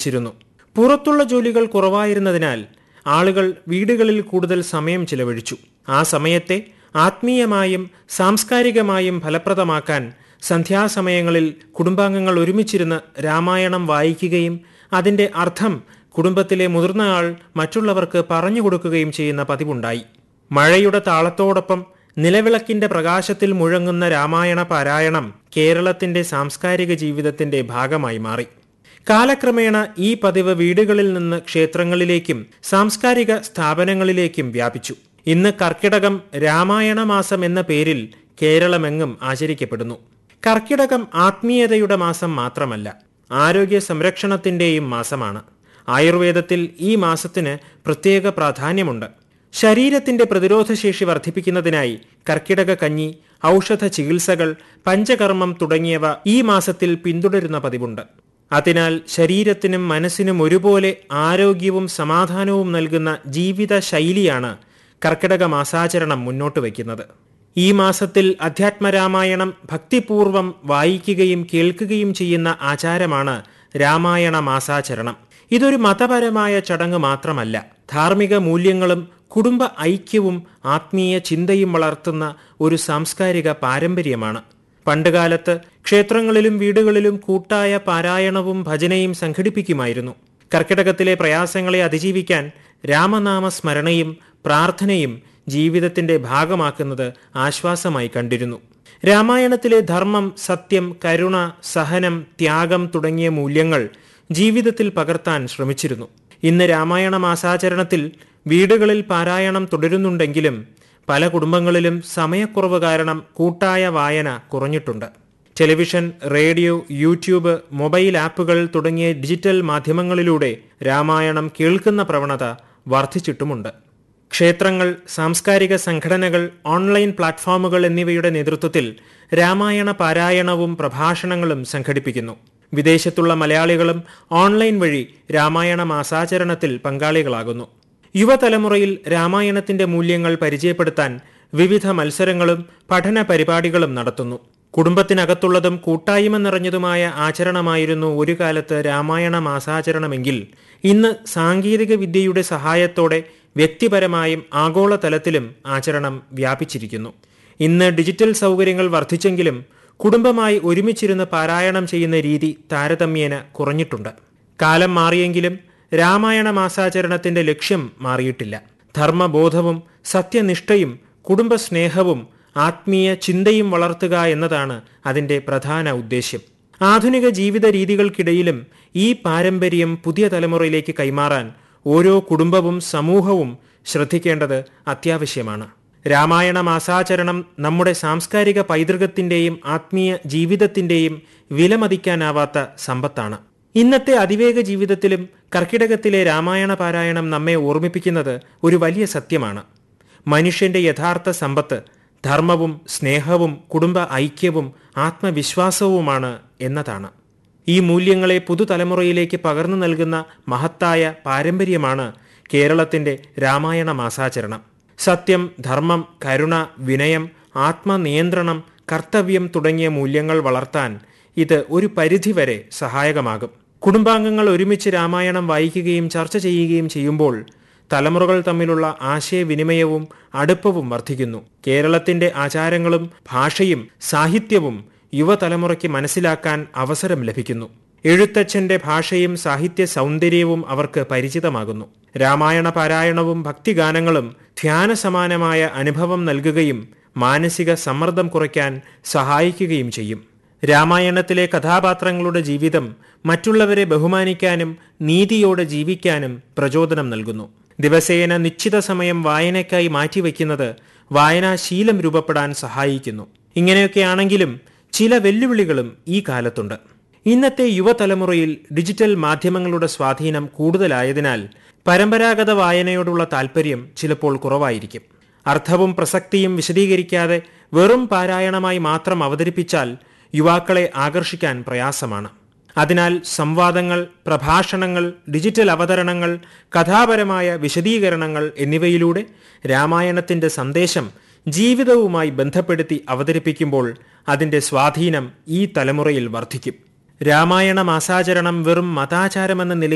വർദ്ധിച്ചിരുന്നു പുറത്തുള്ള ജോലികൾ കുറവായിരുന്നതിനാൽ ആളുകൾ വീടുകളിൽ കൂടുതൽ സമയം ചിലവഴിച്ചു ആ സമയത്തെ ആത്മീയമായും സാംസ്കാരികമായും ഫലപ്രദമാക്കാൻ സന്ധ്യാസമയങ്ങളിൽ കുടുംബാംഗങ്ങൾ ഒരുമിച്ചിരുന്ന് രാമായണം വായിക്കുകയും അതിന്റെ അർത്ഥം കുടുംബത്തിലെ മുതിർന്ന ആൾ മറ്റുള്ളവർക്ക് പറഞ്ഞു കൊടുക്കുകയും ചെയ്യുന്ന പതിവുണ്ടായി മഴയുടെ താളത്തോടൊപ്പം നിലവിളക്കിന്റെ പ്രകാശത്തിൽ മുഴങ്ങുന്ന രാമായണ പാരായണം കേരളത്തിന്റെ സാംസ്കാരിക ജീവിതത്തിന്റെ ഭാഗമായി മാറി കാലക്രമേണ ഈ പതിവ് വീടുകളിൽ നിന്ന് ക്ഷേത്രങ്ങളിലേക്കും സാംസ്കാരിക സ്ഥാപനങ്ങളിലേക്കും വ്യാപിച്ചു ഇന്ന് കർക്കിടകം രാമായണ മാസം എന്ന പേരിൽ കേരളമെങ്ങും ആചരിക്കപ്പെടുന്നു കർക്കിടകം ആത്മീയതയുടെ മാസം മാത്രമല്ല ആരോഗ്യ സംരക്ഷണത്തിന്റെയും മാസമാണ് ആയുർവേദത്തിൽ ഈ മാസത്തിന് പ്രത്യേക പ്രാധാന്യമുണ്ട് ശരീരത്തിന്റെ പ്രതിരോധശേഷി വർദ്ധിപ്പിക്കുന്നതിനായി കർക്കിടക കഞ്ഞി ഔഷധ ചികിത്സകൾ പഞ്ചകർമ്മം തുടങ്ങിയവ ഈ മാസത്തിൽ പിന്തുടരുന്ന പതിവുണ്ട് അതിനാൽ ശരീരത്തിനും മനസ്സിനും ഒരുപോലെ ആരോഗ്യവും സമാധാനവും നൽകുന്ന ജീവിത ശൈലിയാണ് കർക്കിടക മാസാചരണം മുന്നോട്ട് വയ്ക്കുന്നത് ഈ മാസത്തിൽ അധ്യാത്മരാമായണം ഭക്തിപൂർവം വായിക്കുകയും കേൾക്കുകയും ചെയ്യുന്ന ആചാരമാണ് രാമായണ മാസാചരണം ഇതൊരു മതപരമായ ചടങ്ങ് മാത്രമല്ല ധാർമ്മിക മൂല്യങ്ങളും കുടുംബ ഐക്യവും ആത്മീയ ചിന്തയും വളർത്തുന്ന ഒരു സാംസ്കാരിക പാരമ്പര്യമാണ് പണ്ടുകാലത്ത് ക്ഷേത്രങ്ങളിലും വീടുകളിലും കൂട്ടായ പാരായണവും ഭജനയും സംഘടിപ്പിക്കുമായിരുന്നു കർക്കിടകത്തിലെ പ്രയാസങ്ങളെ അതിജീവിക്കാൻ രാമനാമ സ്മരണയും പ്രാർത്ഥനയും ജീവിതത്തിന്റെ ഭാഗമാക്കുന്നത് ആശ്വാസമായി കണ്ടിരുന്നു രാമായണത്തിലെ ധർമ്മം സത്യം കരുണ സഹനം ത്യാഗം തുടങ്ങിയ മൂല്യങ്ങൾ ജീവിതത്തിൽ പകർത്താൻ ശ്രമിച്ചിരുന്നു ഇന്ന് രാമായണ മാസാചരണത്തിൽ വീടുകളിൽ പാരായണം തുടരുന്നുണ്ടെങ്കിലും പല കുടുംബങ്ങളിലും സമയക്കുറവ് കാരണം കൂട്ടായ വായന കുറഞ്ഞിട്ടുണ്ട് ടെലിവിഷൻ റേഡിയോ യൂട്യൂബ് മൊബൈൽ ആപ്പുകൾ തുടങ്ങിയ ഡിജിറ്റൽ മാധ്യമങ്ങളിലൂടെ രാമായണം കേൾക്കുന്ന പ്രവണത വർദ്ധിച്ചിട്ടുമുണ്ട് ക്ഷേത്രങ്ങൾ സാംസ്കാരിക സംഘടനകൾ ഓൺലൈൻ പ്ലാറ്റ്ഫോമുകൾ എന്നിവയുടെ നേതൃത്വത്തിൽ രാമായണ പാരായണവും പ്രഭാഷണങ്ങളും സംഘടിപ്പിക്കുന്നു വിദേശത്തുള്ള മലയാളികളും ഓൺലൈൻ വഴി രാമായണ മാസാചരണത്തിൽ പങ്കാളികളാകുന്നു യുവതലമുറയിൽ രാമായണത്തിന്റെ മൂല്യങ്ങൾ പരിചയപ്പെടുത്താൻ വിവിധ മത്സരങ്ങളും പഠന പരിപാടികളും നടത്തുന്നു കുടുംബത്തിനകത്തുള്ളതും കൂട്ടായ്മ നിറഞ്ഞതുമായ ആചരണമായിരുന്നു ഒരു കാലത്ത് രാമായണ മാസാചരണമെങ്കിൽ ഇന്ന് സാങ്കേതിക വിദ്യയുടെ സഹായത്തോടെ വ്യക്തിപരമായും ആഗോളതലത്തിലും ആചരണം വ്യാപിച്ചിരിക്കുന്നു ഇന്ന് ഡിജിറ്റൽ സൗകര്യങ്ങൾ വർദ്ധിച്ചെങ്കിലും കുടുംബമായി ഒരുമിച്ചിരുന്ന് പാരായണം ചെയ്യുന്ന രീതി താരതമ്യേന കുറഞ്ഞിട്ടുണ്ട് കാലം മാറിയെങ്കിലും രാമായണ മാസാചരണത്തിന്റെ ലക്ഷ്യം മാറിയിട്ടില്ല ധർമ്മബോധവും സത്യനിഷ്ഠയും കുടുംബസ്നേഹവും ആത്മീയ ചിന്തയും വളർത്തുക എന്നതാണ് അതിന്റെ പ്രധാന ഉദ്ദേശ്യം ആധുനിക ജീവിത രീതികൾക്കിടയിലും ഈ പാരമ്പര്യം പുതിയ തലമുറയിലേക്ക് കൈമാറാൻ ഓരോ കുടുംബവും സമൂഹവും ശ്രദ്ധിക്കേണ്ടത് അത്യാവശ്യമാണ് രാമായണ മാസാചരണം നമ്മുടെ സാംസ്കാരിക പൈതൃകത്തിന്റെയും ആത്മീയ ജീവിതത്തിന്റെയും വിലമതിക്കാനാവാത്ത സമ്പത്താണ് ഇന്നത്തെ അതിവേഗ ജീവിതത്തിലും കർക്കിടകത്തിലെ രാമായണ പാരായണം നമ്മെ ഓർമ്മിപ്പിക്കുന്നത് ഒരു വലിയ സത്യമാണ് മനുഷ്യന്റെ യഥാർത്ഥ സമ്പത്ത് ധർമ്മവും സ്നേഹവും കുടുംബ ഐക്യവും ആത്മവിശ്വാസവുമാണ് എന്നതാണ് ഈ മൂല്യങ്ങളെ പുതുതലമുറയിലേക്ക് പകർന്നു നൽകുന്ന മഹത്തായ പാരമ്പര്യമാണ് കേരളത്തിന്റെ രാമായണ മാസാചരണം സത്യം ധർമ്മം കരുണ വിനയം ആത്മനിയന്ത്രണം കർത്തവ്യം തുടങ്ങിയ മൂല്യങ്ങൾ വളർത്താൻ ഇത് ഒരു പരിധിവരെ സഹായകമാകും കുടുംബാംഗങ്ങൾ ഒരുമിച്ച് രാമായണം വായിക്കുകയും ചർച്ച ചെയ്യുകയും ചെയ്യുമ്പോൾ തലമുറകൾ തമ്മിലുള്ള ആശയവിനിമയവും അടുപ്പവും വർദ്ധിക്കുന്നു കേരളത്തിന്റെ ആചാരങ്ങളും ഭാഷയും സാഹിത്യവും യുവതലമുറയ്ക്ക് മനസ്സിലാക്കാൻ അവസരം ലഭിക്കുന്നു എഴുത്തച്ഛന്റെ ഭാഷയും സാഹിത്യ സൗന്ദര്യവും അവർക്ക് പരിചിതമാകുന്നു രാമായണ പാരായണവും ഭക്തിഗാനങ്ങളും ധ്യാനസമാനമായ അനുഭവം നൽകുകയും മാനസിക സമ്മർദ്ദം കുറയ്ക്കാൻ സഹായിക്കുകയും ചെയ്യും രാമായണത്തിലെ കഥാപാത്രങ്ങളുടെ ജീവിതം മറ്റുള്ളവരെ ബഹുമാനിക്കാനും നീതിയോടെ ജീവിക്കാനും പ്രചോദനം നൽകുന്നു ദിവസേന നിശ്ചിത സമയം വായനയ്ക്കായി മാറ്റിവെക്കുന്നത് വായനാശീലം രൂപപ്പെടാൻ സഹായിക്കുന്നു ഇങ്ങനെയൊക്കെയാണെങ്കിലും ചില വെല്ലുവിളികളും ഈ കാലത്തുണ്ട് ഇന്നത്തെ യുവതലമുറയിൽ ഡിജിറ്റൽ മാധ്യമങ്ങളുടെ സ്വാധീനം കൂടുതലായതിനാൽ പരമ്പരാഗത വായനയോടുള്ള താൽപ്പര്യം ചിലപ്പോൾ കുറവായിരിക്കും അർത്ഥവും പ്രസക്തിയും വിശദീകരിക്കാതെ വെറും പാരായണമായി മാത്രം അവതരിപ്പിച്ചാൽ യുവാക്കളെ ആകർഷിക്കാൻ പ്രയാസമാണ് അതിനാൽ സംവാദങ്ങൾ പ്രഭാഷണങ്ങൾ ഡിജിറ്റൽ അവതരണങ്ങൾ കഥാപരമായ വിശദീകരണങ്ങൾ എന്നിവയിലൂടെ രാമായണത്തിന്റെ സന്ദേശം ജീവിതവുമായി ബന്ധപ്പെടുത്തി അവതരിപ്പിക്കുമ്പോൾ അതിന്റെ സ്വാധീനം ഈ തലമുറയിൽ വർദ്ധിക്കും രാമായണ മാസാചരണം വെറും മതാചാരമെന്ന നിലയിൽ